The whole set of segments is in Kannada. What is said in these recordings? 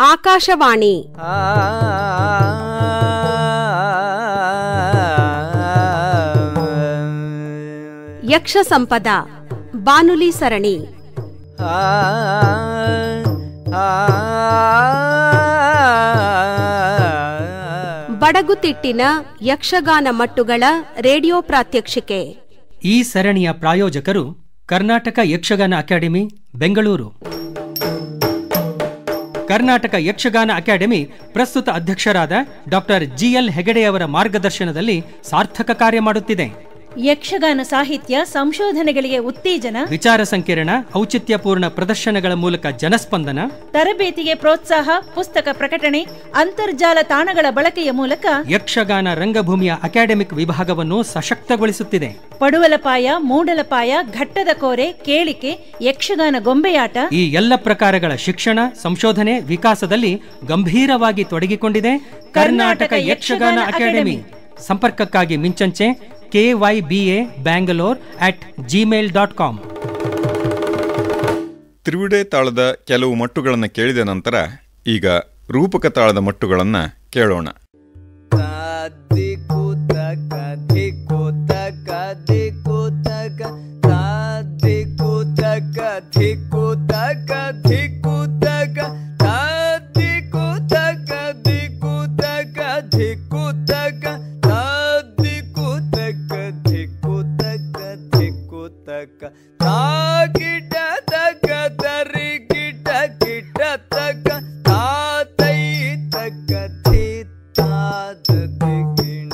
ಆಕಾಶವಾಣಿ ಯಕ್ಷ ಸಂಪದ ಬಾನುಲಿ ಸರಣಿ ಬಡಗುತಿಟ್ಟಿನ ಯಕ್ಷಗಾನ ಮಟ್ಟುಗಳ ರೇಡಿಯೋ ಪ್ರಾತ್ಯಕ್ಷಿಕೆ ಈ ಸರಣಿಯ ಪ್ರಾಯೋಜಕರು ಕರ್ನಾಟಕ ಯಕ್ಷಗಾನ ಅಕಾಡೆಮಿ ಬೆಂಗಳೂರು ಕರ್ನಾಟಕ ಯಕ್ಷಗಾನ ಅಕಾಡೆಮಿ ಪ್ರಸ್ತುತ ಅಧ್ಯಕ್ಷರಾದ ಡಾಕ್ಟರ್ ಜಿಎಲ್ ಹೆಗಡೆಯವರ ಮಾರ್ಗದರ್ಶನದಲ್ಲಿ ಸಾರ್ಥಕ ಕಾರ್ಯ ಮಾಡುತ್ತಿದೆ ಯಕ್ಷಗಾನ ಸಾಹಿತ್ಯ ಸಂಶೋಧನೆಗಳಿಗೆ ಉತ್ತೇಜನ ವಿಚಾರ ಸಂಕಿರಣ ಔಚಿತ್ಯಪೂರ್ಣ ಪ್ರದರ್ಶನಗಳ ಮೂಲಕ ಜನಸ್ಪಂದನ ತರಬೇತಿಗೆ ಪ್ರೋತ್ಸಾಹ ಪುಸ್ತಕ ಪ್ರಕಟಣೆ ಅಂತರ್ಜಾಲ ತಾಣಗಳ ಬಳಕೆಯ ಮೂಲಕ ಯಕ್ಷಗಾನ ರಂಗಭೂಮಿಯ ಅಕಾಡೆಮಿಕ್ ವಿಭಾಗವನ್ನು ಸಶಕ್ತಗೊಳಿಸುತ್ತಿದೆ ಪಡುವಲಪಾಯ ಮೂಡಲಪಾಯ ಘಟ್ಟದ ಕೋರೆ ಕೇಳಿಕೆ ಯಕ್ಷಗಾನ ಗೊಂಬೆಯಾಟ ಈ ಎಲ್ಲ ಪ್ರಕಾರಗಳ ಶಿಕ್ಷಣ ಸಂಶೋಧನೆ ವಿಕಾಸದಲ್ಲಿ ಗಂಭೀರವಾಗಿ ತೊಡಗಿಕೊಂಡಿದೆ ಕರ್ನಾಟಕ ಯಕ್ಷಗಾನ ಅಕಾಡೆಮಿ ಸಂಪರ್ಕಕ್ಕಾಗಿ ಮಿಂಚಂಚೆ KYBA Bangalore at Gmail dot com ತ್ರಿವಿಡೆ ತಾಳದ ಕೆಲವು ಮಟ್ಟುಗಳನ್ನು ಕೇಳಿದ ನಂತರ ಈಗ ರೂಪಕ ತಾಳದ ಮಟ್ಟುಗಳನ್ನು ಕೇಳೋಣ ಕಿಟ ತಕ ತರಿ ಕಿಟ ಕಿಟ ತಕ ತಾತೈ ತಕ ಥಿ ತಾದ ದಿಗಿಣ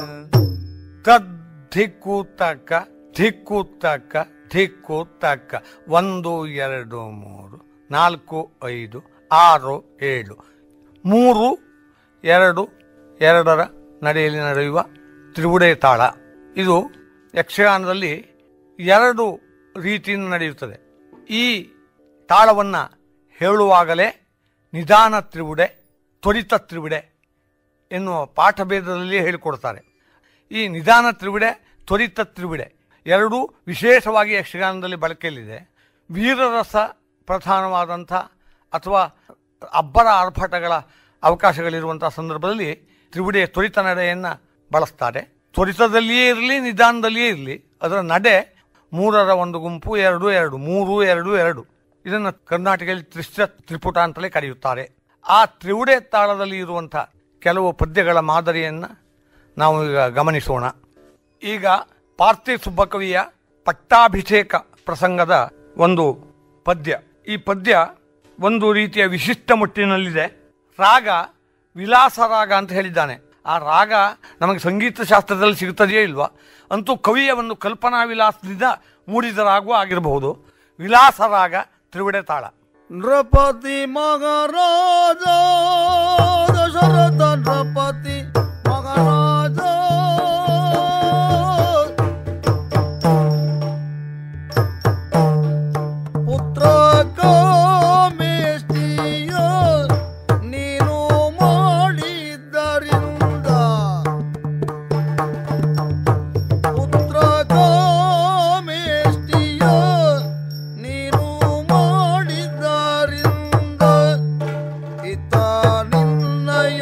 ತದ್ದಿಕ್ಕು ತಕ್ಕ ದಿಕ್ಕು ತಕ್ಕ ದಿಕ್ಕು ತಕ್ಕ ಒಂದು ಎರಡು ಮೂರು ನಾಲ್ಕು ಐದು ಆರು ಏಳು ಮೂರು ಎರಡು ಎರಡರ ನಡೆಯಲ್ಲಿ ನಡೆಯುವ ತ್ರಿವುಡೆ ತಾಳ ಇದು ಯಕ್ಷಗಾನದಲ್ಲಿ ಎರಡು ರೀತಿಯಿಂದ ನಡೆಯುತ್ತದೆ ಈ ತಾಳವನ್ನು ಹೇಳುವಾಗಲೇ ನಿಧಾನ ತ್ರಿವುಡೆ ತ್ವರಿತ ತ್ರಿವುಡೆ ಎನ್ನುವ ಪಾಠಭೇದದಲ್ಲಿ ಹೇಳಿಕೊಡ್ತಾರೆ ಈ ನಿಧಾನ ತ್ರಿವಿಡೆ ತ್ವರಿತ ತ್ರಿವಿಡೆ ಎರಡೂ ವಿಶೇಷವಾಗಿ ಯಕ್ಷಗಾನದಲ್ಲಿ ಬಳಕೆಯಲ್ಲಿದೆ ವೀರರಸ ಪ್ರಧಾನವಾದಂಥ ಅಥವಾ ಅಬ್ಬರ ಆರ್ಭಟಗಳ ಅವಕಾಶಗಳಿರುವಂಥ ಸಂದರ್ಭದಲ್ಲಿ ತ್ರಿವಿಡೆಯ ತ್ವರಿತ ನಡೆಯನ್ನು ಬಳಸ್ತಾರೆ ತ್ವರಿತದಲ್ಲಿಯೇ ಇರಲಿ ನಿಧಾನದಲ್ಲಿಯೇ ಇರಲಿ ಅದರ ನಡೆ ಮೂರರ ಒಂದು ಗುಂಪು ಎರಡು ಎರಡು ಮೂರು ಎರಡು ಎರಡು ಇದನ್ನು ಕರ್ನಾಟಕದಲ್ಲಿ ತ್ರಿಶ್ರ ತ್ರಿಪುಟ ಅಂತಲೇ ಕರೆಯುತ್ತಾರೆ ಆ ತ್ರಿವುಡೆ ತಾಳದಲ್ಲಿ ಇರುವಂಥ ಕೆಲವು ಪದ್ಯಗಳ ಮಾದರಿಯನ್ನು ನಾವು ಈಗ ಗಮನಿಸೋಣ ಈಗ ಪಾರ್ಥಿ ಸುಬ್ಬಕವಿಯ ಪಟ್ಟಾಭಿಷೇಕ ಪ್ರಸಂಗದ ಒಂದು ಪದ್ಯ ಈ ಪದ್ಯ ಒಂದು ರೀತಿಯ ವಿಶಿಷ್ಟ ಮುಟ್ಟಿನಲ್ಲಿದೆ ರಾಗ ವಿಲಾಸ ರಾಗ ಅಂತ ಹೇಳಿದ್ದಾನೆ ಆ ರಾಗ ನಮಗೆ ಸಂಗೀತ ಶಾಸ್ತ್ರದಲ್ಲಿ ಸಿಗುತ್ತದೆಯೇ ಇಲ್ವಾ ಅಂತೂ ಕವಿಯ ಒಂದು ಕಲ್ಪನಾ ವಿಲಾಸದಿಂದ ಮೂಡಿದ ರಾಗವೂ ಆಗಿರಬಹುದು ವಿಲಾಸ ರಾಗ ತ್ರಿವಿಡೆ ತಾಳ ನೃಪತಿ ಮಗರಾಜ ದಶರಥ ನೃಪತಿ ಮಗರಾಜ ಪುತ್ರ ಕಾಮೇಷ್ಟಿಯ ನೀನು ಮಾಡಿದ್ದರಿಂದ ಪುತ್ರ ಕಾಮೇಷ್ಟಿಯ ನೀನು ಮಾಡಿದ್ದರಿಂದ ಇತ ನಿನ್ನಯ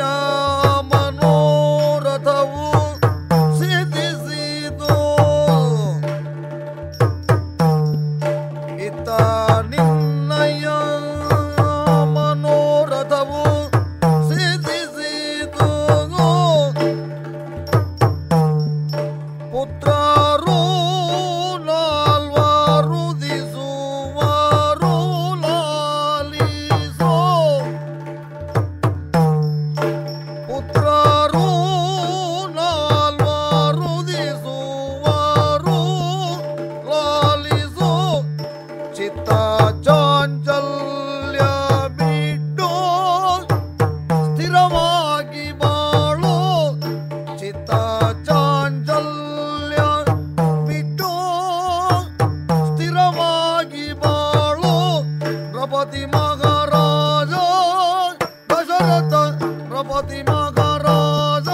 ಮನೋರಥವು ಸಿದ್ಧಿಸಿತು ಇತ ನಿನ್ನಯ ಮನೋರಥವು ಸಿದ್ಧಿಸಿತು ಪುತ್ರರು ನಾಲ್ವರು ದಿಸುವರು ಲಾಲಿಸೋ ಪುತ್ರರು ನಾಲ್ವರು ದಿಸುವರು ಲಾಲಿಸೋ ಚಿತ್ತ ಚಾಂಚಲ್ಯ ಬಿಟ್ಟು ಸ್ಥಿರವಾಗಿ ಬಾಳು ಚಿತ್ತ ಚಾಂಚಲ್ಯ ಬಿಟ್ಟು ಸ್ಥಿರವಾಗಿ ಬಾಳು ನೃಪತಿ ಮಹಾರಾಜ ದಶರಥ ನೃಪತಿ ಮಹಾರಾಜ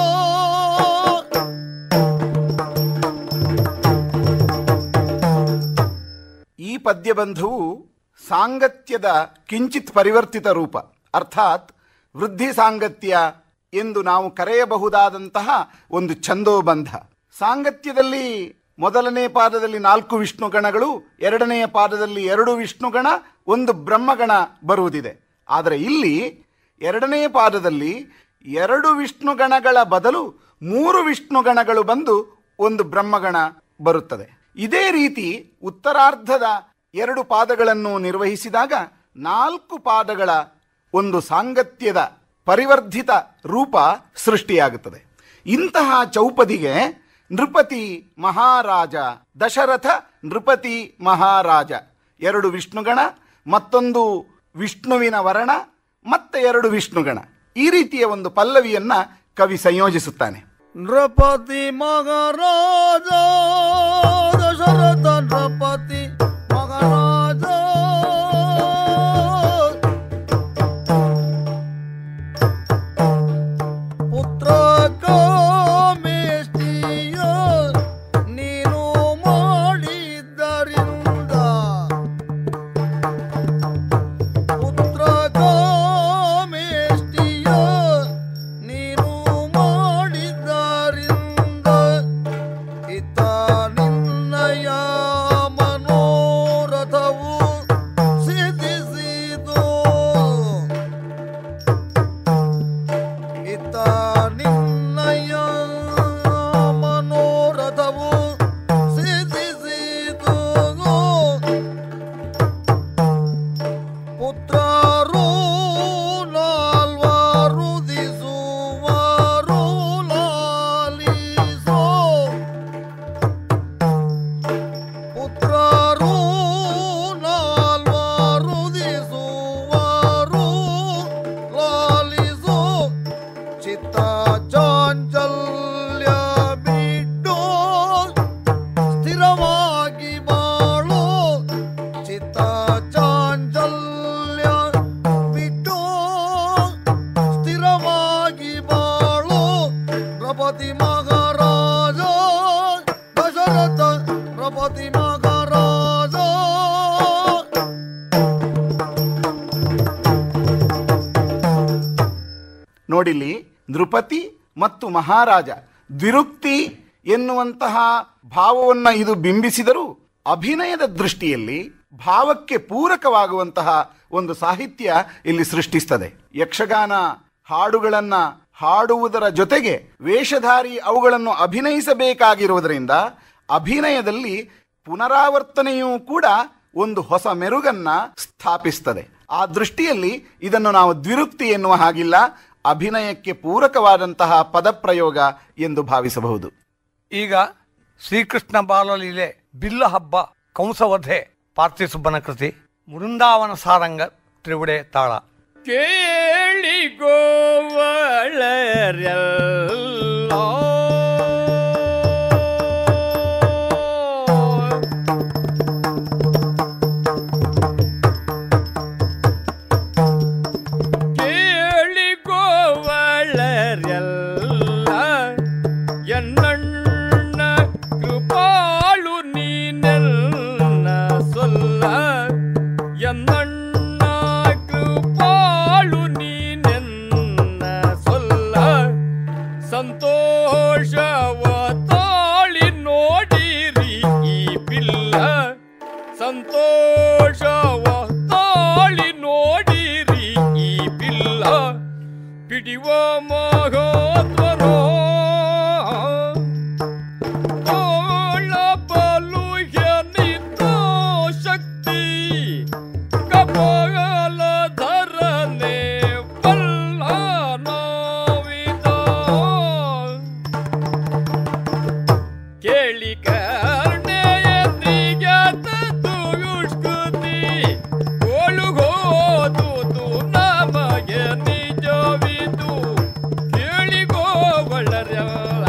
ಈ ಪದ್ಯಬಂಧವು ಸಾಂಗತ್ಯದ ಕಿಂಚಿತ್ ಪರಿವರ್ತಿತ ರೂಪ ಅರ್ಥಾತ್ ವೃದ್ಧಿ ಸಾಂಗತ್ಯ ಎಂದು ನಾವು ಕರೆಯಬಹುದಾದಂತಹ ಒಂದು ಛಂದೋಬಂಧ ಸಾಂಗತ್ಯದಲ್ಲಿ ಮೊದಲನೇ ಪಾದದಲ್ಲಿ ನಾಲ್ಕು ವಿಷ್ಣುಗಣಗಳು ಎರಡನೆಯ ಪಾದದಲ್ಲಿ ಎರಡು ವಿಷ್ಣುಗಣ ಒಂದು ಬ್ರಹ್ಮಗಣ ಬರುವುದಿದೆ ಆದರೆ ಇಲ್ಲಿ ಎರಡನೇ ಪಾದದಲ್ಲಿ ಎರಡು ವಿಷ್ಣುಗಣಗಳ ಬದಲು ಮೂರು ವಿಷ್ಣುಗಣಗಳು ಬಂದು ಒಂದು ಬ್ರಹ್ಮಗಣ ಬರುತ್ತದೆ ಇದೇ ರೀತಿ ಉತ್ತರಾರ್ಧದ ಎರಡು ಪಾದಗಳನ್ನು ನಿರ್ವಹಿಸಿದಾಗ ನಾಲ್ಕು ಪಾದಗಳ ಒಂದು ಸಾಂಗತ್ಯದ ಪರಿವರ್ಧಿತ ರೂಪ ಸೃಷ್ಟಿಯಾಗುತ್ತದೆ ಇಂತಹ ಚೌಪದಿಗೆ ನೃಪತಿ ಮಹಾರಾಜ ದಶರಥ ನೃಪತಿ ಮಹಾರಾಜ ಎರಡು ವಿಷ್ಣುಗಣ ಮತ್ತೊಂದು ವಿಷ್ಣುವಿನ ವರ್ಣ ಮತ್ತೆ ಎರಡು ವಿಷ್ಣುಗಣ ಈ ರೀತಿಯ ಒಂದು ಪಲ್ಲವಿಯನ್ನ ಕವಿ ಸಂಯೋಜಿಸುತ್ತಾನೆ ನೃಪತಿ ಮಹಾರಾಜ ದಶರಥ ನೃಪತಿ ಮಹಾರಾಜ ಪುತ್ರ ಕಾಮೇಷ್ಟಿಯ ನೀನು ಮಾಡಿದ್ದರಿಂದ ಪುತ್ರ ಕಾಮೇಷ್ಟಿಯ ನೀನು ಮಾಡಿದ್ದರಿಂದ ಇತ ನಿನ್ನಯ ಮನೋರಥವು ಸಿದ್ಧಿಸಿತು ಇತ ನಿನ್ನಯ ಮನೋರಥವು ಸಿದ್ಧಿಸಿತು ಪುತ್ರರು ನಾಲ್ವರು ದಿಸುವರು ಲಾಲಿಸೋ ಪುತ್ರರು ನಾಲ್ವರು ದಿಸುವರು ಲಾಲಿಸೋ ಚಿತ್ತ ಚಾಂಚಲ್ಯ ಬಿಟ್ಟು ಸ್ಥಿರವಾಗಿ ಬಾಳು ಚಿತ್ತ ಚಾಂಚಲ್ಯ ಬಿಟ್ಟು ಸ್ಥಿರವಾಗಿ ಬಾಳು ನೃಪತಿ ಮಹಾರಾಜ ದಶರಥ ನೃಪತಿ ಮಹಾರಾಜ ನೋಡಿಲ್ಲಿ ನೃಪತಿ ಮತ್ತು ಮಹಾರಾಜ ದ್ವಿರುಕ್ತಿ ಎನ್ನುವಂತಹ ಭಾವವನ್ನ ಇದು ಬಿಂಬಿಸಿದರೂ ಅಭಿನಯದ ದೃಷ್ಟಿಯಲ್ಲಿ ಭಾವಕ್ಕೆ ಪೂರಕವಾಗುವಂತಹ ಒಂದು ಸಾಹಿತ್ಯ ಇಲ್ಲಿ ಸೃಷ್ಟಿಸ್ತದೆ ಯಕ್ಷಗಾನ ಹಾಡುಗಳನ್ನ ಹಾಡುವುದರ ಜೊತೆಗೆ ವೇಷಧಾರಿ ಅವುಗಳನ್ನು ಅಭಿನಯಿಸಬೇಕಾಗಿರುವುದರಿಂದ ಅಭಿನಯದಲ್ಲಿ ಪುನರಾವರ್ತನೆಯೂ ಕೂಡ ಒಂದು ಹೊಸ ಮೆರುಗನ್ನ ಸ್ಥಾಪಿಸ್ತದೆ ಆ ದೃಷ್ಟಿಯಲ್ಲಿ ಇದನ್ನು ನಾವು ದ್ವಿರುಕ್ತಿ ಎನ್ನುವ ಹಾಗಿಲ್ಲ ಅಭಿನಯಕ್ಕೆ ಪೂರಕವಾದಂತಹ ಪದಪ್ರಯೋಗ ಎಂದು ಭಾವಿಸಬಹುದು ಈಗ ಶ್ರೀಕೃಷ್ಣ ಬಾಲಲೀಲೆ ಬಿಲ್ಲ ಹಬ್ಬ ಕಂಸವಧೆ ಪಾರ್ಥಿಸುಬ್ಬನ ಕೃತಿ ಬೃಂದಾವನ ಸಾರಂಗ ತ್ರಿವುಡೆ ತಾಳ ಕೇಳಿಗೋವಳರೆಲ್ಲ ಎನ್ನಣ್ಣ ಕೃಪಾಳು ನೀನೆಲ್ಲ ಸೊಲ್ಲ ಎನ್ನಣ್ಣ ಕೃಪಾಳು ನೀನೆನ್ನ ಸೊಲ್ಲ ಸಂತೋಷವ ತಾಳಿ ನೋಡಿರಿ ಈ ಬಿಲ್ಲ ಸಂತೋಷವ ತಾಳಿ ನೋಡಿರಿ ಈ ಬಿಲ್ಲ ಪಿಡಿವ ಮಹತ್ವರೋ ತೋಳ ಬಲು ಎನಿತೋ ಶಕ್ತಿ ಕಪಾಲ ಧರನೆ ಬಲ್ಲ ನಾವಿದ ಕೇಳಿ ಕರ್ಣೆಯಂದಿಗೆ ತುಯುಷ್ಕುತಿ ಒಳುಗೋದು ನಮಗೆ ನಿಜವಿದು ಕೇಳಿಗೋವಳರಲ್ಲ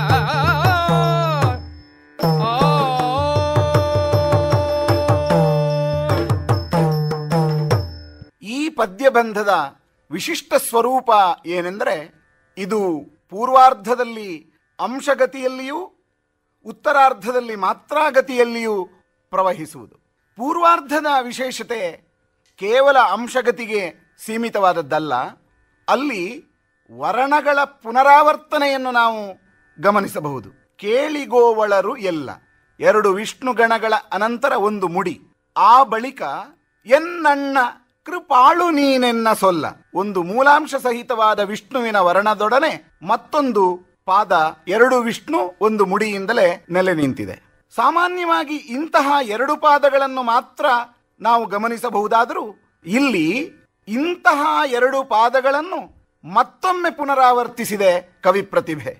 ಈ ಪದ್ಯಬಂಧದ ವಿಶಿಷ್ಟ ಸ್ವರೂಪ ಏನೆಂದರೆ ಇದು ಪೂರ್ವಾರ್ಧದಲ್ಲಿ ಅಂಶಗತಿಯಲ್ಲಿಯೂ ಉತ್ತರಾರ್ಧದಲ್ಲಿ ಮಾತ್ರಾಗತಿಯಲ್ಲಿಯೂ ಪ್ರವಹಿಸುವುದು ಪೂರ್ವಾರ್ಧದ ವಿಶೇಷತೆ ಕೇವಲ ಅಂಶಗತಿಗೆ ಸೀಮಿತವಾದದ್ದಲ್ಲ ಅಲ್ಲಿ ವರ್ಣಗಳ ಪುನರಾವರ್ತನೆಯನ್ನು ನಾವು ಗಮನಿಸಬಹುದು ಕೇಳಿಗೋವಳರು ಎಲ್ಲ ಎರಡು ವಿಷ್ಣು ಗಣಗಳ ಅನಂತರ ಒಂದು ಮುಡಿ ಆ ಬಳಿಕ ಎನ್ನಣ್ಣ ಕೃಪಾಳು ನೀನೆನ್ನ ಸೊಲ್ಲ ಒಂದು ಮೂಲಾಂಶ ಸಹಿತವಾದ ವಿಷ್ಣುವಿನ ವರ್ಣದೊಡನೆ ಮತ್ತೊಂದು ಪಾದ ಎರಡು ವಿಷ್ಣು ಒಂದು ಮುಡಿಯಿಂದಲೇ ನೆಲೆ ನಿಂತಿದೆ ಸಾಮಾನ್ಯವಾಗಿ ಇಂತಹ ಎರಡು ಪಾದಗಳನ್ನು ಮಾತ್ರ ನಾವು ಗಮನಿಸಬಹುದಾದರೂ ಇಲ್ಲಿ ಇಂತಹ ಎರಡು ಪಾದಗಳನ್ನು ಮತ್ತೊಮ್ಮೆ ಪುನರಾವರ್ತಿಸಿದೆ ಕವಿ ಪ್ರತಿಭೆ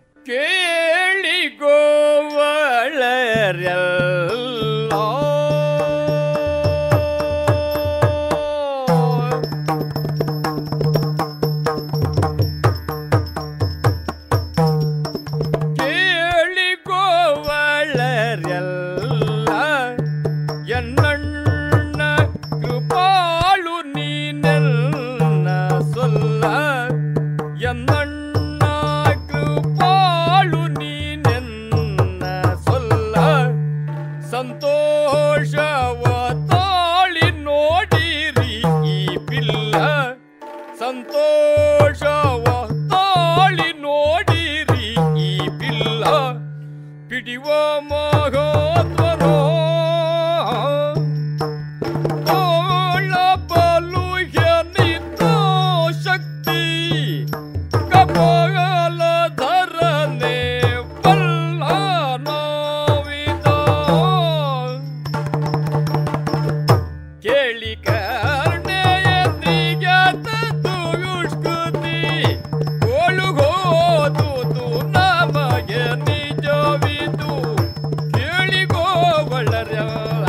ಕೇಳಿಗೋವಳರೆಲ್ಲ ಕೇಳಿಗೋವಳರೆಲ್ಲ ಎನ್ನಣ್ಣ ಕೃಪಾಳು ನೀನೆಲ್ಲ ಸೊಲ್ಲ ಎನ್ನಣ್ಣ ಕೃಪಾಳು ನೀನೆನ್ನ ಸೊಲ್ಲ ಸಂತೋಷವ ತಾಳಿ ನೋಡಿರಿ ಈ ಪಿಲ್ಲ ಸಂತೋಷವ ತಾಳಿ ನೋಡಿರಿ ಈ ಪಿಲ್ಲ ಪಿಡಿವ ಮಹತ್ವನೋ ತೋಳ ಬಲು ಎನಿತೋ ಶಕ್ತಿ ಕಪಾಲ ಧರನೆ ಬಲ್ಲ ನಾವಿದ ಕೇಳಿ ಕರ್ಣೆಯಂದಿಗ ತುಯುಷ್ಕುತಿ ಒಳುಗೋದು ನಮಗೆ ನಿಜವಿದು ಕೇಳಿಗೋವಳರಲ್ಲ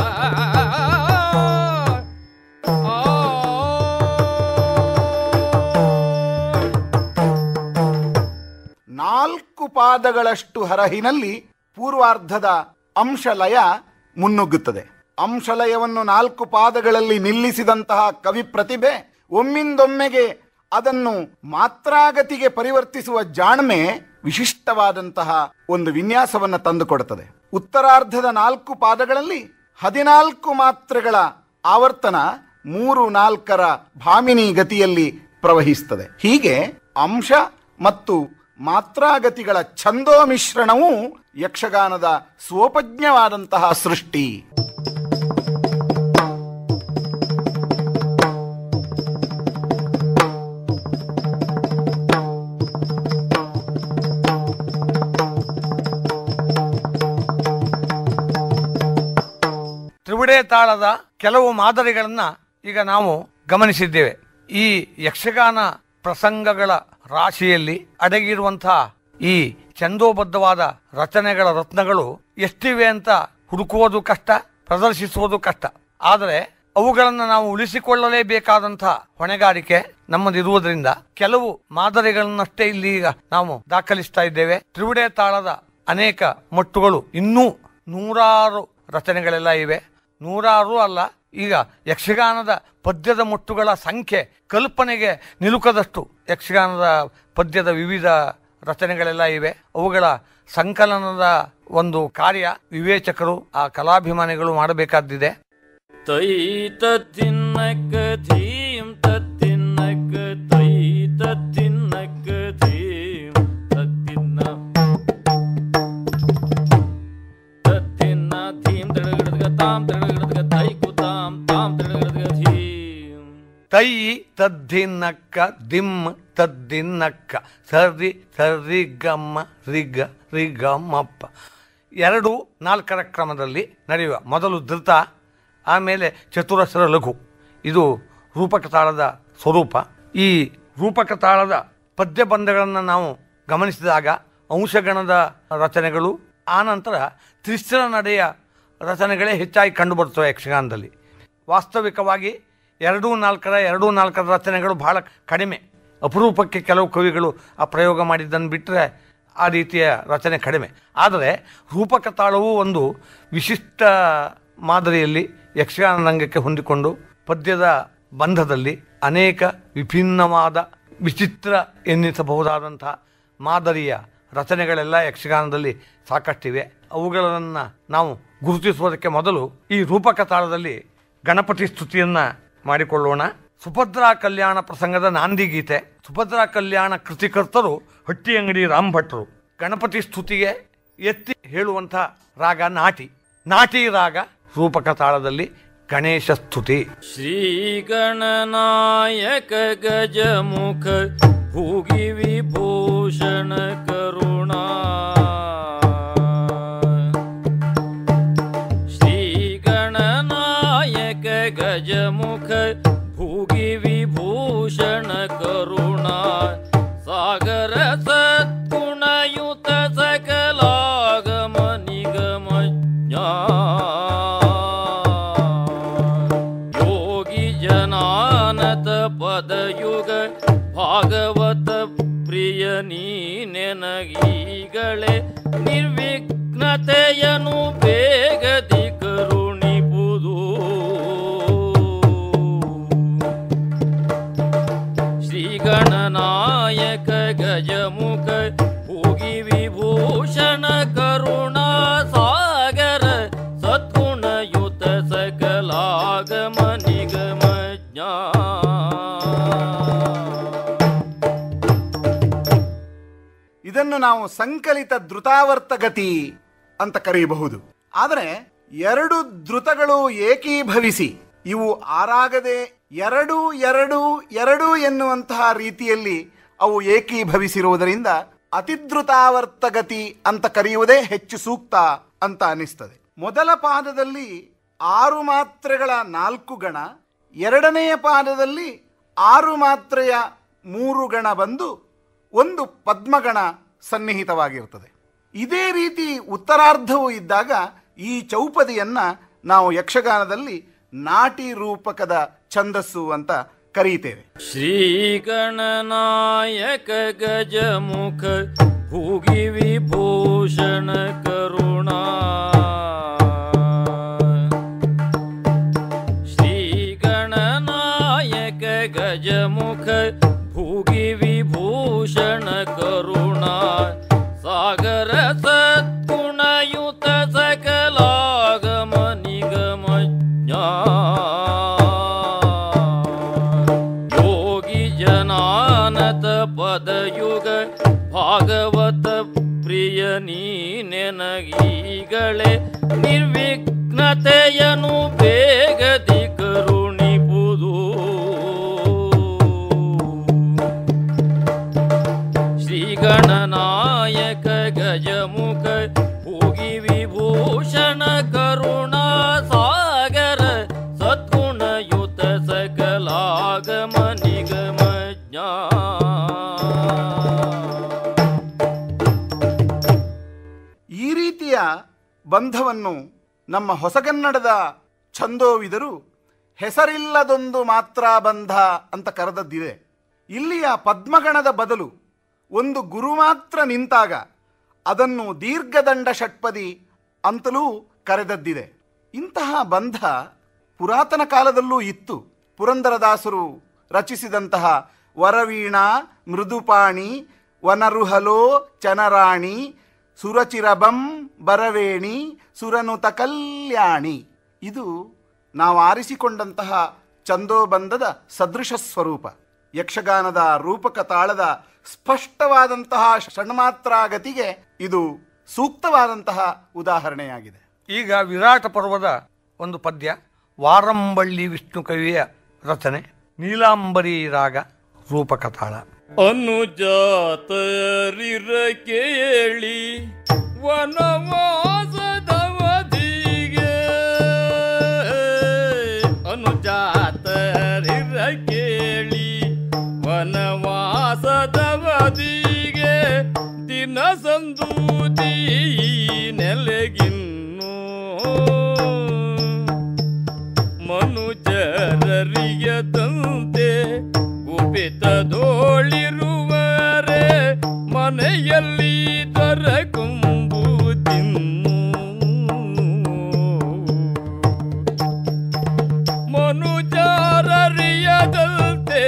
ನಾಲ್ಕು ಪಾದಗಳಷ್ಟು ಹರಹಿನಲ್ಲಿ ಪೂರ್ವಾರ್ಧದ ಅಂಶಲಯ ಮುನ್ನುಗ್ಗುತ್ತದೆ ಅಂಶಲಯವನ್ನು ನಾಲ್ಕು ಪಾದಗಳಲ್ಲಿ ನಿಲ್ಲಿಸಿದಂತಹ ಕವಿ ಪ್ರತಿಭೆ ಒಮ್ಮಿಂದೊಮ್ಮೆಗೆ ಅದನ್ನು ಮಾತ್ರಾಗತಿಗೆ ಪರಿವರ್ತಿಸುವ ಜಾಣ್ಮೆ ವಿಶಿಷ್ಟವಾದಂತಹ ಒಂದು ವಿನ್ಯಾಸವನ್ನು ತಂದುಕೊಡುತ್ತದೆ ಉತ್ತರಾರ್ಧದ ನಾಲ್ಕು ಪಾದಗಳಲ್ಲಿ ಹದಿನಾಲ್ಕು ಮಾತ್ರೆಗಳ ಆವರ್ತನ ಮೂರು ನಾಲ್ಕರ ಭಾಮಿನಿ ಗತಿಯಲ್ಲಿ ಪ್ರವಹಿಸ್ತದೆ ಹೀಗೆ ಅಂಶ ಮತ್ತು ಮಾತ್ರಾಗತಿಗಳ ಛಂದೋ ಮಿಶ್ರಣವೂ ಯಕ್ಷಗಾನದ ಸ್ವೋಪಜ್ಞವಾದಂತಹ ಸೃಷ್ಟಿ ತ್ರಿವಿಡೆ ತಾಳದ ಕೆಲವು ಮಾದರಿಗಳನ್ನ ಈಗ ನಾವು ಗಮನಿಸಿದ್ದೇವೆ ಈ ಯಕ್ಷಗಾನ ಪ್ರಸಂಗಗಳ ರಾಶಿಯಲ್ಲಿ ಅಡಗಿರುವಂತಹ ಈ ಛಂದೋಬದ್ಧವಾದ ರಚನೆಗಳ ರತ್ನಗಳು ಎಷ್ಟಿವೆ ಅಂತ ಹುಡುಕುವುದು ಕಷ್ಟ ಪ್ರದರ್ಶಿಸುವುದು ಕಷ್ಟ ಆದರೆ ಅವುಗಳನ್ನು ನಾವು ಉಳಿಸಿಕೊಳ್ಳಲೇಬೇಕಾದಂತಹ ಹೊಣೆಗಾರಿಕೆ ನಮ್ಮದಿರುವುದರಿಂದ ಕೆಲವು ಮಾದರಿಗಳನ್ನಷ್ಟೇ ಇಲ್ಲಿ ಈಗ ನಾವು ದಾಖಲಿಸ್ತಾ ಇದ್ದೇವೆ ತ್ರಿವಿಡೆ ತಾಳದ ಅನೇಕ ಮಟ್ಟುಗಳು ಇನ್ನೂ ನೂರಾರು ರಚನೆಗಳೆಲ್ಲ ಇವೆ ನೂರಾರು ಅಲ್ಲ ಈಗ ಯಕ್ಷಗಾನದ ಪದ್ಯದ ಮುಟ್ಟುಗಳ ಸಂಖ್ಯೆ ಕಲ್ಪನೆಗೆ ನಿಲುಕದಷ್ಟು ಯಕ್ಷಗಾನದ ಪದ್ಯದ ವಿವಿಧ ರಚನೆಗಳೆಲ್ಲ ಇವೆ ಅವುಗಳ ಸಂಕಲನದ ಒಂದು ಕಾರ್ಯ ವಿವೇಚಕರು ಆ ಕಲಾಭಿಮಾನಿಗಳು ಮಾಡಬೇಕಾದ್ದಿದೆ ತೈ ತತ್ತಿನ್ನಕ ಧೀಂ ತತ್ತಿನ್ನಕ ತೈ ತತ್ತಿನ್ನಕ ಧೀಂ ತತ್ತಿನ್ನ ತತ್ತಿನ್ನ ಧೀಂ ತಡಗಡದಗ ತಾಂ ತಡಗಡದಗ ತೈ ಕುತಾಂ ತಾಂ ತಡಗಡದಗ ಧೀಂ ತೈ ತದ್ದಿನ್ನಕ್ಕ ದಿಮ್ ತದ್ದಿನ್ನಕ್ಕ ಸರ್ರಿ ಸರ್ರಿ ಗಮ್ಮ ರಿಗ ರಿಗಮ್ಮಪ್ಪ ಎರಡು ನಾಲ್ಕರ ಕ್ರಮದಲ್ಲಿ ನಡೆಯುವ ಮೊದಲು ಧೃತ ಆಮೇಲೆ ಚತುರಸ್ರ ಲಘು ಇದು ರೂಪಕ ತಾಳದ ಸ್ವರೂಪ ಈ ರೂಪಕ ತಾಳದ ಪದ್ಯಬಂಧಗಳನ್ನು ನಾವು ಗಮನಿಸಿದಾಗ ಅಂಶಗಣದ ರಚನೆಗಳು ಆನಂತರ ತ್ರಿಸ್ರ ನಡೆಯ ರಚನೆಗಳೇ ಹೆಚ್ಚಾಗಿ ಕಂಡುಬರುತ್ತವೆ ಯಕ್ಷಗಾನದಲ್ಲಿ ವಾಸ್ತವಿಕವಾಗಿ ಎರಡೂ ನಾಲ್ಕರ ಎರಡೂ ನಾಲ್ಕರ ರಚನೆಗಳು ಬಹಳ ಕಡಿಮೆ ಅಪರೂಪಕ್ಕೆ ಕೆಲವು ಕವಿಗಳು ಆ ಪ್ರಯೋಗ ಮಾಡಿದ್ದನ್ನು ಬಿಟ್ಟರೆ ಆ ರೀತಿಯ ರಚನೆ ಕಡಿಮೆ ಆದರೆ ರೂಪಕ ತಾಳವು ಒಂದು ವಿಶಿಷ್ಟ ಮಾದರಿಯಲ್ಲಿ ಯಕ್ಷಗಾನ ರಂಗಕ್ಕೆ ಹೊಂದಿಕೊಂಡು ಪದ್ಯದ ಬಂಧದಲ್ಲಿ ಅನೇಕ ವಿಭಿನ್ನವಾದ ವಿಚಿತ್ರ ಎನ್ನಿಸಬಹುದಾದಂತಹ ಮಾದರಿಯ ರಚನೆಗಳೆಲ್ಲ ಯಕ್ಷಗಾನದಲ್ಲಿ ಸಾಕಷ್ಟಿವೆ ಅವುಗಳನ್ನು ನಾವು ಗುರುತಿಸುವುದಕ್ಕೆ ಮೊದಲು ಈ ರೂಪಕ ತಾಳದಲ್ಲಿ ಗಣಪತಿ ಸ್ತುತಿಯನ್ನು ಮಾಡಿಕೊಳ್ಳೋಣ ಸುಭದ್ರಾ ಕಲ್ಯಾಣ ಪ್ರಸಂಗದ ನಾಂದಿಗೀತೆ ಸುಭದ್ರಾ ಕಲ್ಯಾಣ ಕೃತಿಕರ್ತರು ಹಟ್ಟಿ ಅಂಗಡಿ ರಾಮ್ ಭಟ್ರು ಗಣಪತಿ ಸ್ತುತಿಗೆ ಎತ್ತಿ ಹೇಳುವಂಥ ರಾಗ ನಾಟಿ ನಾಟಿ ರಾಗ ರೂಪಕ ತಾಳದಲ್ಲಿ ಗಣೇಶ ಸ್ತುತಿ श्रीगणनायक गजमुख भुगि विभूषण करुणा श्रीगणनायक गजमुख भुगि विभूषण करुणा सागर सद्गुणयुत सकलागम निगम योगी जनानत पदयुग ಭಾಗವತ ಪ್ರಿಯ ನೀನೆನಗೀಗಳೇ ನಿರ್ವಿಘ್ನತೆಯನು ಬೇಗದಿ ಕರುಣಿಪುದು ಶ್ರೀಗಣನಾಯಕ ಗಜಮುಖ ಭೋಗಿ ವಿಭೂಷಣ ಕರುಣಾ ಸಾಗರ ಸದ್ಗುಣಯುತ ಸಕಲಾಗಮ ನಿಗಮ ಜ್ಞಾ ಇದನ್ನು ನಾವು ಸಂಕಲಿತ ಧೃತಾವರ್ತಗತಿ ಅಂತ ಕರೆಯಬಹುದು ಆದರೆ ಎರಡು ಧೃತಗಳು ಏಕೀಭವಿಸಿ ಇವು ಆರಾಗದೆ ಎರಡು ಎರಡು ಎರಡು ಎನ್ನುವಂತಹ ರೀತಿಯಲ್ಲಿ ಅವು ಏಕೀಭವಿಸಿರುವುದರಿಂದ ಅತಿಧೃತಾವರ್ತಗತಿ ಅಂತ ಕರೆಯುವುದೇ ಹೆಚ್ಚು ಸೂಕ್ತ ಅಂತ ಅನಿಸ್ತದೆ ಮೊದಲ ಪಾದದಲ್ಲಿ ಆರು ಮಾತ್ರೆಗಳ ನಾಲ್ಕು ಗಣ ಎರಡನೆಯ ಪಾದದಲ್ಲಿ ಆರು ಮಾತ್ರೆಯ ಮೂರು ಗಣ ಬಂದು ಒಂದು ಪದ್ಮಗಣ ಸನ್ನಿಹಿತವಾಗಿರ್ತದೆ ಇದೇ ರೀತಿ ಉತ್ತರಾರ್ಧವೂ ಇದ್ದಾಗ ಈ ಚೌಪದಿಯನ್ನ ನಾವು ಯಕ್ಷಗಾನದಲ್ಲಿ ನಾಟಿ ರೂಪಕದ ಛಂದಸ್ಸು ಅಂತ ಕರೀತೇವೆ श्रीगणनायक गजमुख भुगि विभूषण करुणा श्रीगणनायक गजमुख भुगि विभूषण करुणा सागर सद्गुणयुत सकलागम निगम योगी जनानत पदयुग ಭಾಗವತ ಪ್ರಿಯ ನೀನೆನಗೀಗಳೇ ನಿರ್ವಿಘ್ನತೆಯನು ಬೇಗದಿ ಕರುಣಿಪುದು ಶ್ರೀಗಣನಾಯಕ ಗಜಮುಖ ಭೋಗಿ ವಿಭೂಷಣ ಕರುಣಾ ಸಾಗರ ಸದ್ಗುಣಯುತ ಸಕಲಾಗಮ ನಿಗಮ ಜ್ಞಾ ಈ ರೀತಿಯ ಬಂಧವನ್ನು ನಮ್ಮ ಹೊಸಗನ್ನಡದ ಛಂದೋವಿದರು ಹೆಸರಿಲ್ಲದೊಂದು ಮಾತ್ರ ಬಂಧ ಅಂತ ಕರೆದದ್ದಿದೆ ಇಲ್ಲಿಯ ಪದ್ಮಗಣದ ಬದಲು ಒಂದು ಗುರು ಮಾತ್ರ ನಿಂತಾಗ ಅದನ್ನು ದೀರ್ಘದಂಡ ಷಟ್ಪದಿ ಅಂತಲೂ ಕರೆದದ್ದಿದೆ ಇಂತಹ ಬಂಧ ಪುರಾತನ ಕಾಲದಲ್ಲೂ ಇತ್ತು ಪುರಂದರದಾಸರು ರಚಿಸಿದಂತಹ ವರವೀಣಾ ಮೃದುಪಾಣಿ ವನರುಹಲೋ ಚನರಾಣಿ ಸುರಚಿರಬಂ ಬರವೇಣಿ ಸುರನುತ ಕಲ್ಯಾಣಿ ಇದು ನಾವು ಆರಿಸಿಕೊಂಡಂತಹ ಚಂದೋಬಂಧದ ಸದೃಶ ಸ್ವರೂಪ ಯಕ್ಷಗಾನದ ರೂಪಕ ತಾಳದ ಸ್ಪಷ್ಟವಾದಂತಹ ಷಣ್ಮಾತ್ರಾಗತಿಗೆ ಇದು ಸೂಕ್ತವಾದಂತಹ ಉದಾಹರಣೆಯಾಗಿದೆ ಈಗ ವಿರಾಟ ಪರ್ವದ ಒಂದು ಪದ್ಯ ವಾರಂಬಳ್ಳಿ ವಿಷ್ಣು ಕವಿಯ ರಚನೆ ನೀಲಾಂಬರಿ ರಾಗ ರೂಪಕ ತಾಳ ಅನುಜಾತರಿರ ಕೇಳಿ ವನವಾಸದವಧಿಗೆ ಅನುಜಾತರಿರ ಕೇಳಿ ವನವಾಸದವಧಿಗೆ ದಿನ ಸಂದೂತಿ ನೆಲೆಗಿನ್ನು ಮನುಜರರಿಯದಂತೆ ಗುಪಿತದೋಳಿರುವರೆ ಮನೆಯಲ್ಲಿ ದೊರಕುಂಬು ತಿನ್ನು ಮನುಜರರಿಯದಂತೆ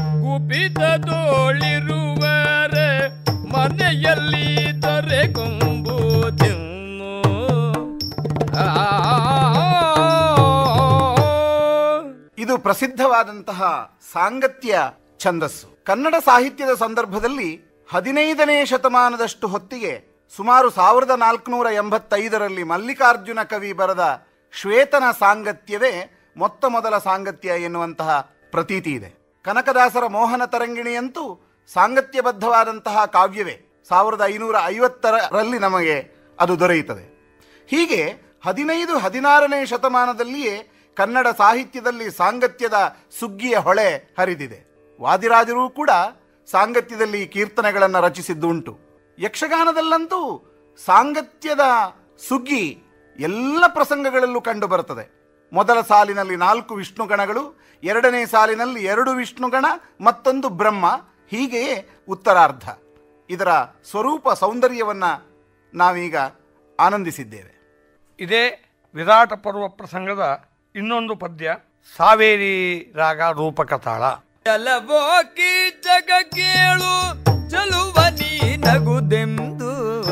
ಗುಪಿತದೋಳಿರುವರೆ ಮನೆಯಲ್ಲಿ ದೊರೆಕುಂಬು ತಿನ್ನು ಆ ಇದು ಪ್ರಸಿದ್ಧವಾದಂತಹ ಸಾಂಗತ್ಯ ಛಂದಸ್ಸು ಕನ್ನಡ ಸಾಹಿತ್ಯದ ಸಂದರ್ಭದಲ್ಲಿ ಹದಿನೈದನೇ ಶತಮಾನದಷ್ಟು ಹೊತ್ತಿಗೆ ಸುಮಾರು ಸಾವಿರದ ನಾಲ್ಕುನೂರ ಎಂಬತ್ತೈದರಲ್ಲಿ ಮಲ್ಲಿಕಾರ್ಜುನ ಕವಿ ಬರೆದ ಶ್ವೇತನ ಸಾಂಗತ್ಯವೇ ಮೊತ್ತ ಮೊದಲ ಸಾಂಗತ್ಯ ಎನ್ನುವಂತಹ ಪ್ರತೀತಿ ಇದೆ ಕನಕದಾಸರ ಮೋಹನ ತರಂಗಿಣಿಯಂತೂ ಸಾಂಗತ್ಯಬದ್ಧವಾದಂತಹ ಕಾವ್ಯವೇ ಸಾವಿರದ ಐನೂರ ಐವತ್ತರಲ್ಲಿ ನಮಗೆ ಅದು ದೊರೆಯುತ್ತದೆ ಹೀಗೆ ಹದಿನೈದು ಹದಿನಾರನೇ ಶತಮಾನದಲ್ಲಿಯೇ ಕನ್ನಡ ಸಾಹಿತ್ಯದಲ್ಲಿ ಸಾಂಗತ್ಯದ ಸುಗ್ಗಿಯ ಹೊಳೆ ಹರಿದಿದೆ ವಾದಿರಾಜರೂ ಕೂಡ ಸಾಂಗತ್ಯದಲ್ಲಿ ಕೀರ್ತನೆಗಳನ್ನು ರಚಿಸಿದ್ದು ಉಂಟು ಯಕ್ಷಗಾನದಲ್ಲಂತೂ ಸಾಂಗತ್ಯದ ಸುಗ್ಗಿ ಎಲ್ಲ ಪ್ರಸಂಗಗಳಲ್ಲೂ ಕಂಡು ಬರುತ್ತದೆ ಮೊದಲ ಸಾಲಿನಲ್ಲಿ ನಾಲ್ಕು ವಿಷ್ಣುಗಣಗಳು ಎರಡನೇ ಸಾಲಿನಲ್ಲಿ ಎರಡು ವಿಷ್ಣುಗಣ ಮತ್ತೊಂದು ಬ್ರಹ್ಮ ಹೀಗೆಯೇ ಉತ್ತರಾರ್ಧ ಇದರ ಸ್ವರೂಪ ಸೌಂದರ್ಯವನ್ನ ನಾವೀಗ ಆನಂದಿಸಿದ್ದೇವೆ ಇದೇ ವಿರಾಟ ಪರ್ವ ಪ್ರಸಂಗದ ಇನ್ನೊಂದು ಪದ್ಯ ಸಾವೇರಿ ರಾಗ ರೂಪಕ ತಾಳ ಎಲಬೋಕಿ ಜಗ ಕೇಳು ಚಲುವ ನೀ ನಗುದೆಂದು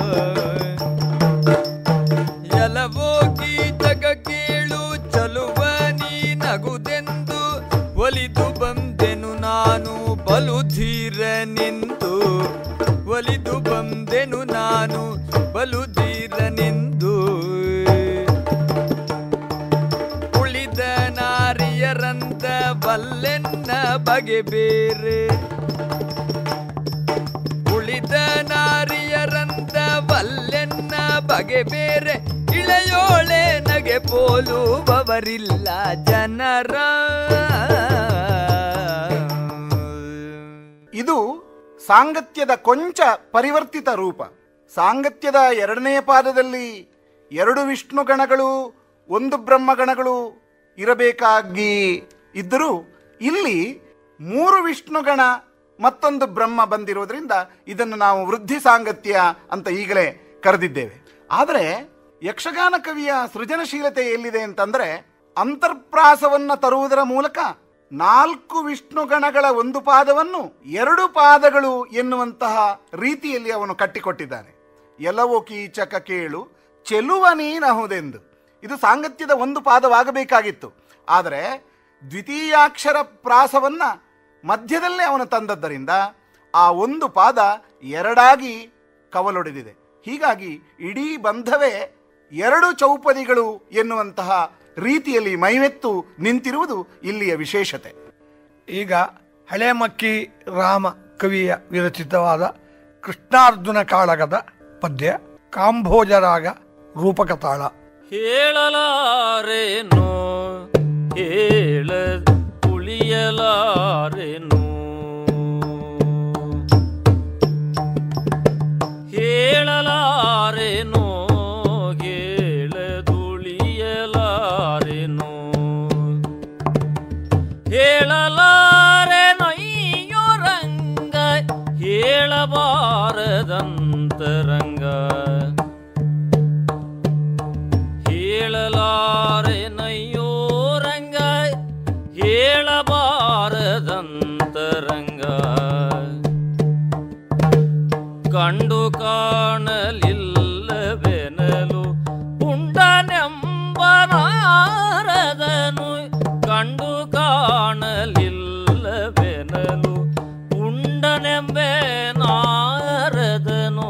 ಎಲಬೋಕಿ ಜಗ ಕೇಳು ಚಲುವ ನೀ ನಗುದೆಂದು ಒಲಿದು ಬಂದೆನು ನಾನು ಬಲು ಧೀರನೆಂದು ಒಲಿದು ಬಂದೆನು ನಾನು ಬಲು ಧೀರನೆಂದು ಉಳಿದ ನಾರಿಯರಂತ ಬಲ್ಲೆನ್ನ ಬಗೆ ಬೇರೆ ಉಳಿದ ನಾರಿಯರಂತ ಬಲ್ಲೆನ್ನ ಬಗೆ ಬೇರೆ ಇಳೆಯೋಳೆ ನಗೆ ಪೋಲುವವರಿಲ್ಲ ಜನರ ಇದು ಸಾಂಗತ್ಯದ ಕೊಂಚ ಪರಿವರ್ತಿತ ರೂಪ ಸಾಂಗತ್ಯದ ಎರಡನೇ ಪಾದದಲ್ಲಿ ಎರಡು ವಿಷ್ಣು ಗಣಗಳು ಒಂದು ಬ್ರಹ್ಮಗಣಗಳು ಇರಬೇಕಾಗಿ ಇದ್ದರೂ ಇಲ್ಲಿ ಮೂರು ವಿಷ್ಣುಗಣ ಮತ್ತೊಂದು ಬ್ರಹ್ಮ ಬಂದಿರೋದ್ರಿಂದ ಇದನ್ನು ನಾವು ವೃದ್ಧಿ ಸಾಂಗತ್ಯ ಅಂತ ಈಗಲೇ ಕರೆದಿದ್ದೇವೆ ಆದರೆ ಯಕ್ಷಗಾನ ಕವಿಯ ಸೃಜನಶೀಲತೆ ಎಲ್ಲಿದೆ ಅಂತಂದ್ರೆ ಅಂತರ್ಪ್ರಾಸವನ್ನ ತರುವುದರ ಮೂಲಕ ನಾಲ್ಕು ವಿಷ್ಣುಗಣಗಳ ಒಂದು ಪಾದವನ್ನು ಎರಡು ಪಾದಗಳು ಎನ್ನುವಂತಹ ರೀತಿಯಲ್ಲಿ ಅವನು ಕಟ್ಟಿಕೊಟ್ಟಿದ್ದಾನೆ ಎಲ್ಲವೋ ಕೀಚಕ ಕೇಳು ಚೆಲುವ ನೀನಹುದೆಂದು ಇದು ಸಾಂಗತ್ಯದ ಒಂದು ಪಾದವಾಗಬೇಕಾಗಿತ್ತು ಆದರೆ ದ್ವಿತೀಯಾಕ್ಷರ ಪ್ರಾಸವನ್ನ ಮಧ್ಯದಲ್ಲೇ ಅವನು ತಂದದ್ದರಿಂದ ಆ ಒಂದು ಪಾದ ಎರಡಾಗಿ ಕವಲೊಡೆದಿದೆ ಹೀಗಾಗಿ ಇಡೀ ಬಂಧವೇ ಎರಡು ಚೌಪದಿಗಳು ಎನ್ನುವಂತಹ ರೀತಿಯಲ್ಲಿ ಮೈವೆತ್ತು ನಿಂತಿರುವುದು ಇಲ್ಲಿಯ ವಿಶೇಷತೆ ಈಗ ಹಳೆ ಮಕ್ಕಿ ರಾಮ ಕವಿಯ ವಿರಚಿತವಾದ ಕೃಷ್ಣಾರ್ಜುನ ಕಾಳಗದ ಪದ್ಯ ಕಾಂಭೋಜರಾಗ ರೂಪಕ ತಾಳ ಹೇಳಲಾರೆನೋ ಹೇಳ ಉಳಿಯಲಾರೆನೋ ಹೇಳಲಾರೆನೋ ಹೇಳದುಳಿಯಲಾರೆನೋ ಹೇಳಲಾರೆನಯ್ಯೋ ರಂಗ ಹೇಳಬಾರದಂತರಂಗ ಹೇಳಲಾರೆನಯ್ಯೋ ರಂಗ ಹೇಳಬಾರದಂತರಂಗ ಕಂಡು ಕಾಣಲಿಲ್ಲವೆನಲು ಪುಂಡನೆಂಬನಾರದನು ಕಂಡು ಕಾಣಲಿಲ್ಲವೆನಲು ಪುಂಡನೆಂಬೆ ನಾರದನು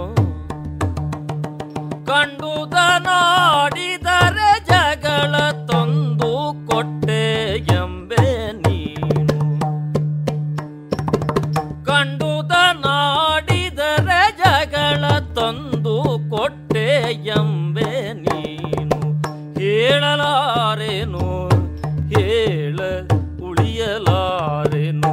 ಕಂಡುದ ನಾಡಿದರೆ ಜಗಳ ತಂದು ಕೊಟ್ಟೆ ಎಂಬೆ ನೀನು ಕಂಡುದ ನಾಡಿದರೆ ಜಗಳ ತಂದು ಕೊಟ್ಟೆ ಎಂಬೆ ನೀನು ಹೇಳಲಾರೆನು ಹೇಳ ಉಳಿಯಲಾರೆನು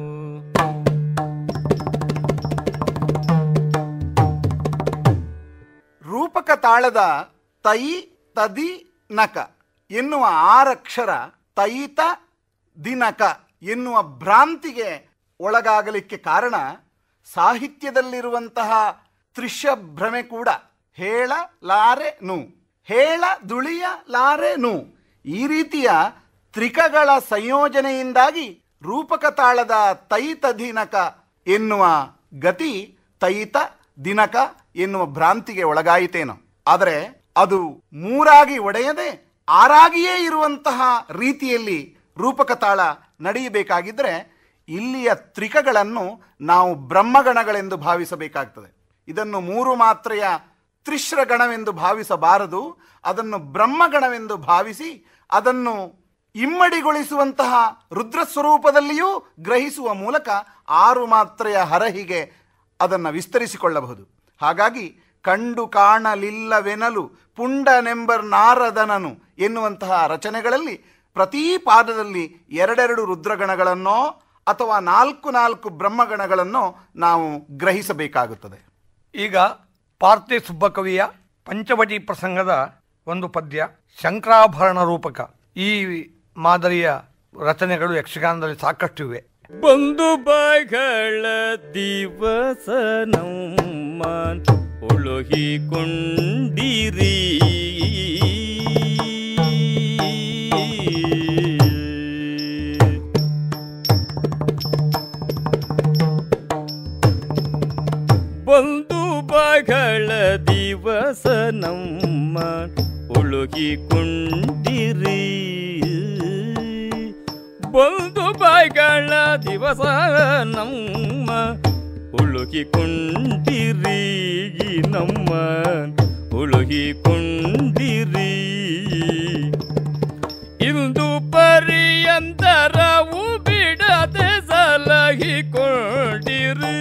ರೂಪಕ ತಾಳದ ತೈ ತದಿ ನಕ ಎನ್ನುವ ಆರಕ್ಷರ ತೈತ ದಿನಕ ಎನ್ನುವ ಭ್ರಾಂತಿಗೆ ಒಳಗಾಗಲಿಕ್ಕೆ ಕಾರಣ ಸಾಹಿತ್ಯದಲ್ಲಿರುವಂತಹ ತ್ರಿಶ ಭ್ರಮೆ ಕೂಡ ಹೇಳ ಲಾರೆ ನು ಹೇಳ ದುಳಿಯ ಲಾರೆ ನು ಈ ರೀತಿಯ ತ್ರಿಕಗಳ ಸಂಯೋಜನೆಯಿಂದಾಗಿ ರೂಪಕ ತಾಳದ ತೈತ ದಿನಕ ಎನ್ನುವ ಗತಿ ತೈತ ದಿನಕ ಎನ್ನುವ ಭ್ರಾಂತಿಗೆ ಒಳಗಾಯಿತೇನೋ ಆದರೆ ಅದು ಮೂರಾಗಿ ಒಡೆಯದೆ ಆರಾಗಿಯೇ ಇರುವಂತಹ ರೀತಿಯಲ್ಲಿ ರೂಪಕ ತಾಳ ನಡೆಯಬೇಕಾಗಿದ್ದರೆ ಇಲ್ಲಿಯ ತ್ರಿಕಗಳನ್ನು ನಾವು ಬ್ರಹ್ಮಗಣಗಳೆಂದು ಭಾವಿಸಬೇಕಾಗ್ತದೆ ಇದನ್ನು ಮೂರು ಮಾತ್ರೆಯ ತ್ರಿಶ್ರ ಗಣವೆಂದು ಭಾವಿಸಬಾರದು ಅದನ್ನು ಬ್ರಹ್ಮಗಣವೆಂದು ಭಾವಿಸಿ ಅದನ್ನು ಇಮ್ಮಡಿಗೊಳಿಸುವಂತಹ ರುದ್ರ ಸ್ವರೂಪದಲ್ಲಿಯೂ ಗ್ರಹಿಸುವ ಮೂಲಕ ಆರು ಮಾತ್ರೆಯ ಹರಹಿಗೆ ಅದನ್ನು ವಿಸ್ತರಿಸಿಕೊಳ್ಳಬಹುದು ಹಾಗಾಗಿ ಕಂಡು ಕಾಣಲಿಲ್ಲವೆನಲು ಪುಂಡನೆಂಬರ್ ನಾರದನನು ಎನ್ನುವಂತಹ ರಚನೆಗಳಲ್ಲಿ ಪ್ರತಿ ಪಾದದಲ್ಲಿ ಎರಡೆರಡು ರುದ್ರಗಣಗಳನ್ನೋ ಅಥವಾ ನಾಲ್ಕು ನಾಲ್ಕು ಬ್ರಹ್ಮಗಣಗಳನ್ನು ನಾವು ಗ್ರಹಿಸಬೇಕಾಗುತ್ತದೆ ಈಗ ಪಾರ್ಥಿ ಸುಬ್ಬಕವಿಯ ಪಂಚವಟಿ ಪ್ರಸಂಗದ ಒಂದು ಪದ್ಯ ಶಂಕರಾಭರಣ ರೂಪಕ ಈ ಮಾದರಿಯ ರಚನೆಗಳು ಯಕ್ಷಗಾನದಲ್ಲಿ ಸಾಕಷ್ಟಿವೆ ಬಂದು ಬಾಯ್ಗಳ ದಿವಸ ನಮ್ಮ ಒಳುಹಿಕೊಂಡಿರಿ ಬಂದು ಬಾಯ್ಗಳ ದಿವಸ ನಮ್ಮ ಒಳುಗಿಕೊಂಡಿರಿ ಬಂದು ಬಾಯ್ಗಳ ದಿವಸ ನಮ್ಮ ಉಳುಕಿಕೊಂಡಿರಿ ನಮ್ಮ ಉಳುಕಿಕೊಂಡಿರಿ ಇಂದು ಪರ್ಯಂತರವು ಬಿಡದೆ ಸಲಹಿಕೊಂಡಿರಿ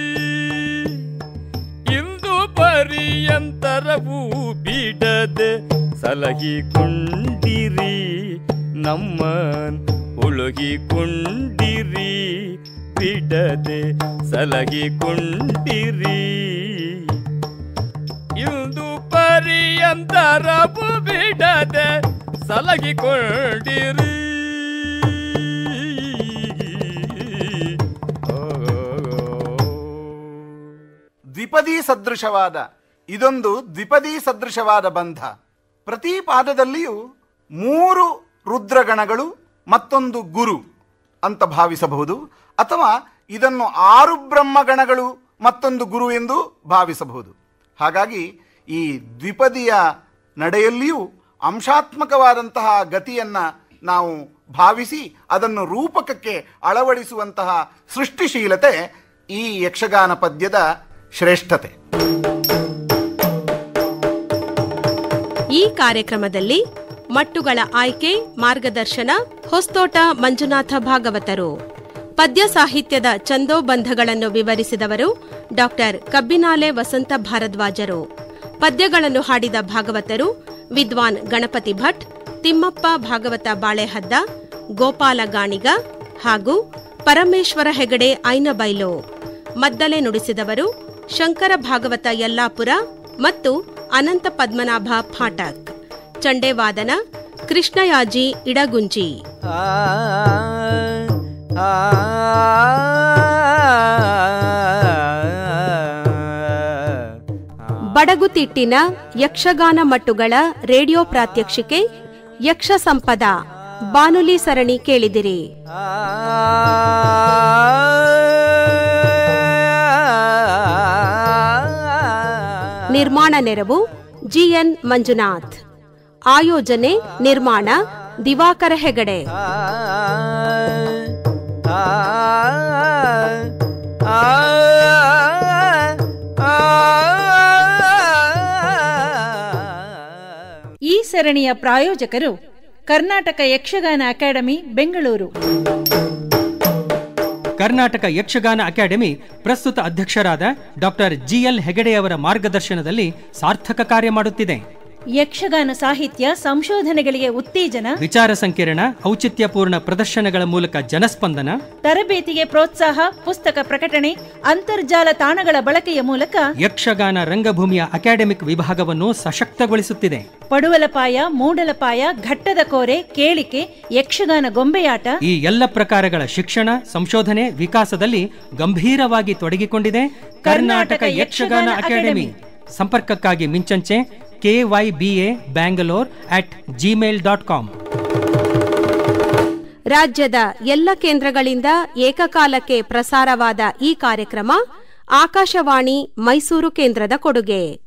ಇಂದು ಪರ್ಯಂತರವು ಬಿಡದೆ ಸಲಹಿಕೊಂಡಿರಿ ನಮ್ಮ ಉಳುಗಿಕೊಂಡಿರಿ ಬಿಡದೆ ಸಲಹಿಕೊಂಡಿರಿ ಇಂದು ಪರ್ಯಂತರವು ಬಿಡದೆ ಸಲಗಿಕೊಂಡಿರಿ ದ್ವಿಪದಿ ಸದೃಶವಾದ ಇದೊಂದು ದ್ವಿಪದಿ ಸದೃಶವಾದ ಬಂಧ ಪ್ರತಿ ಪಾದದಲ್ಲಿಯೂ ಮೂರು ರುದ್ರಗಣಗಳು ಮತ್ತೊಂದು ಗುರು ಅಂತ ಭಾವಿಸಬಹುದು ಅಥವಾ ಇದನ್ನು ಆರು ಬ್ರಹ್ಮಗಣಗಳು ಮತ್ತೊಂದು ಗುರು ಎಂದು ಭಾವಿಸಬಹುದು ಹಾಗಾಗಿ ಈ ದ್ವಿಪದಿಯ ನಡೆಯಲ್ಲಿಯೂ ಅಂಶಾತ್ಮಕವಾದಂತಹ ಗತಿಯನ್ನು ನಾವು ಭಾವಿಸಿ ಅದನ್ನು ರೂಪಕಕ್ಕೆ ಅಳವಡಿಸುವಂತಹ ಸೃಷ್ಟಿಶೀಲತೆ ಈ ಯಕ್ಷಗಾನ ಪದ್ಯದ ಶ್ರೇಷ್ಠತೆ ಈ ಕಾರ್ಯಕ್ರಮದಲ್ಲಿ ಮಟ್ಟುಗಳ ಆಯ್ಕೆ ಮಾರ್ಗದರ್ಶನ ಹೊಸ್ತೋಟ ಮಂಜುನಾಥ ಭಾಗವತರು ಪದ್ಯ ಸಾಹಿತ್ಯದ ಛಂದೋಬಂಧಗಳನ್ನು ವಿವರಿಸಿದವರು ಡಾಕ್ಟರ್ ಕಬ್ಬಿನಾಲೆ ವಸಂತ ಭಾರದ್ವಾಜರು ಪದ್ಯಗಳನ್ನು ಹಾಡಿದ ಭಾಗವತರು ವಿದ್ವಾನ್ ಗಣಪತಿ ಭಟ್ ತಿಮ್ಮಪ್ಪ ಭಾಗವತ ಬಾಳೆಹದ್ದ ಗೋಪಾಲ ಗಾಣಿಗ ಹಾಗೂ ಪರಮೇಶ್ವರ ಹೆಗಡೆ ಐನಬೈಲು ಮದ್ದಲೆ ನುಡಿಸಿದವರು ಶಂಕರ ಭಾಗವತ ಯಲ್ಲಾಪುರ ಮತ್ತು ಅನಂತ ಪದ್ಮನಾಭ ಫಾಟಕ್ ಚಂಡೇವಾದನ ಕೃಷ್ಣಯಾಜಿ ಇಡಗುಂಜಿ ಬಡಗುತಿಟ್ಟಿನ ಯಕ್ಷಗಾನ ಮಟ್ಟುಗಳ ರೇಡಿಯೋ ಪ್ರಾತ್ಯಕ್ಷಿಕೆ ಯಕ್ಷ ಸಂಪದ ಬಾನುಲಿ ಸರಣಿ ಕೇಳಿದಿರಿ ನಿರ್ಮಾಣ ನೆರವು ಜಿಎನ್ ಮಂಜುನಾಥ್ ಆಯೋಜನೆ ನಿರ್ಮಾಣ ದಿವಾಕರ ಹೆಗಡೆ ಈ ಸರಣಿಯ ಪ್ರಾಯೋಜಕರು ಕರ್ನಾಟಕ ಯಕ್ಷಗಾನ ಅಕಾಡೆಮಿ ಬೆಂಗಳೂರು ಕರ್ನಾಟಕ ಯಕ್ಷಗಾನ ಅಕಾಡೆಮಿ ಪ್ರಸ್ತುತ ಅಧ್ಯಕ್ಷರಾದ ಡಾಕ್ಟರ್ ಜಿಎಲ್ ಹೆಗಡೆಯವರ ಮಾರ್ಗದರ್ಶನದಲ್ಲಿ ಸಾರ್ಥಕ ಕಾರ್ಯ ಮಾಡುತ್ತಿದೆ ಯಕ್ಷಗಾನ ಸಾಹಿತ್ಯ ಸಂಶೋಧನೆಗಳಿಗೆ ಉತ್ತೇಜನ ವಿಚಾರ ಸಂಕಿರಣ ಔಚಿತ್ಯಪೂರ್ಣ ಪ್ರದರ್ಶನಗಳ ಮೂಲಕ ಜನಸ್ಪಂದನ ತರಬೇತಿಗೆ ಪ್ರೋತ್ಸಾಹ ಪುಸ್ತಕ ಪ್ರಕಟಣೆ ಅಂತರ್ಜಾಲ ತಾಣಗಳ ಬಳಕೆಯ ಮೂಲಕ ಯಕ್ಷಗಾನ ರಂಗಭೂಮಿಯ ಅಕಾಡೆಮಿಕ್ ವಿಭಾಗವನ್ನು ಸಶಕ್ತಗೊಳಿಸುತ್ತಿದೆ ಪಡುವಲಪಾಯ ಮೂಡಲಪಾಯ ಘಟ್ಟದ ಕೋರೆ ಕೇಳಿಕೆ ಯಕ್ಷಗಾನ ಗೊಂಬೆಯಾಟ ಈ ಎಲ್ಲ ಪ್ರಕಾರಗಳ ಶಿಕ್ಷಣ ಸಂಶೋಧನೆ ವಿಕಾಸದಲ್ಲಿ ಗಂಭೀರವಾಗಿ ತೊಡಗಿಕೊಂಡಿದೆ ಕರ್ನಾಟಕ ಯಕ್ಷಗಾನ ಅಕಾಡೆಮಿ ಸಂಪರ್ಕಕ್ಕಾಗಿ ಮಿಂಚಂಚೆ KYBA Bangalore at Gmail dot com ರಾಜ್ಯದ ಎಲ್ಲ ಕೇಂದ್ರಗಳಿಂದ ಏಕಕಾಲಕ್ಕೆ ಪ್ರಸಾರವಾದ ಈ ಕಾರ್ಯಕ್ರಮ ಆಕಾಶವಾಣಿ ಮೈಸೂರು ಕೇಂದ್ರದ ಕೊಡುಗೆ